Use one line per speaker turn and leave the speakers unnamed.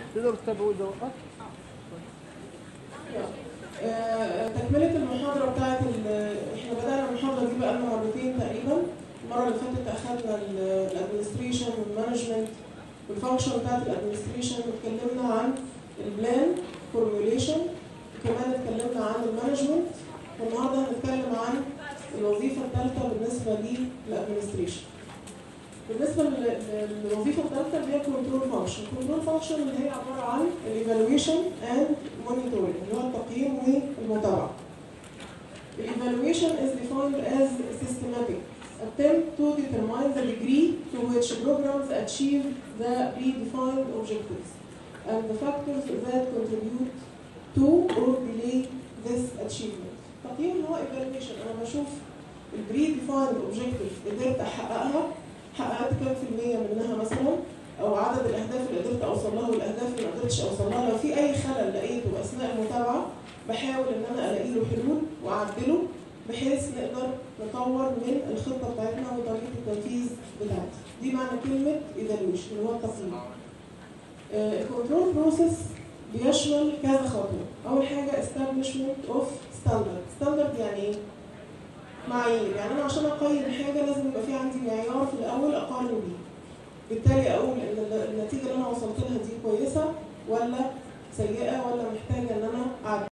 تقدروا تتابعوا اذا وقفت
آه، تكملة المحاضرة بتاعت ال- احنا بدأنا المحاضرة دي بقالنا مرتين تقريبا المرة اللي فاتت أخدنا الادمنستريشن والمانجمنت والفانكشن بتاعت الادمنستريشن واتكلمنا عن البلان فورميوليشن وكمان اتكلمنا عن المانجمنت والنهارده هنتكلم عن الوظيفة الثالثة بالنسبة للادمنستريشن بالنسبة لل- للوظيفة الثالثة اللي هي كنترول فانكشن كنترول فانكشن اللي هي عبارة عن الايفالويشن اند مونيتورنج اللي هو التقييم والمتابعة Evaluation is defined as systematic attempt to determine the degree to which programs achieve the predefined objectives and the factors that contribute to or delay this achievement. تقييم اللي هو evaluation أنا بشوف ال predefined objective قدرت أحققها حققت كام في المية منها مثلا أو عدد الأهداف اللي قدرت أوصل لها والأهداف اللي ما قدرتش أوصل لها لو في أي خلل لقيته أثناء المتابعة بحاول إن أنا ألاقي له حلول وأعدله بحيث نقدر نطور من الخطة بتاعتنا وطريقة التنفيذ بتاعتها. دي معنى كلمة evaluation اللي هو التقييم. الكنترول بروسيس بيشمل كذا خطوة. أول حاجة establishment of standard. standard يعني إيه؟ معايير، يعني أنا عشان أقيم حاجة لازم يبقى في عندي معيار في الأول أقارن بيه. بالتالي أقول إن النتيجة اللي أنا وصلت لها دي كويسة ولا سيئة ولا محتاجة إن أنا أعدل.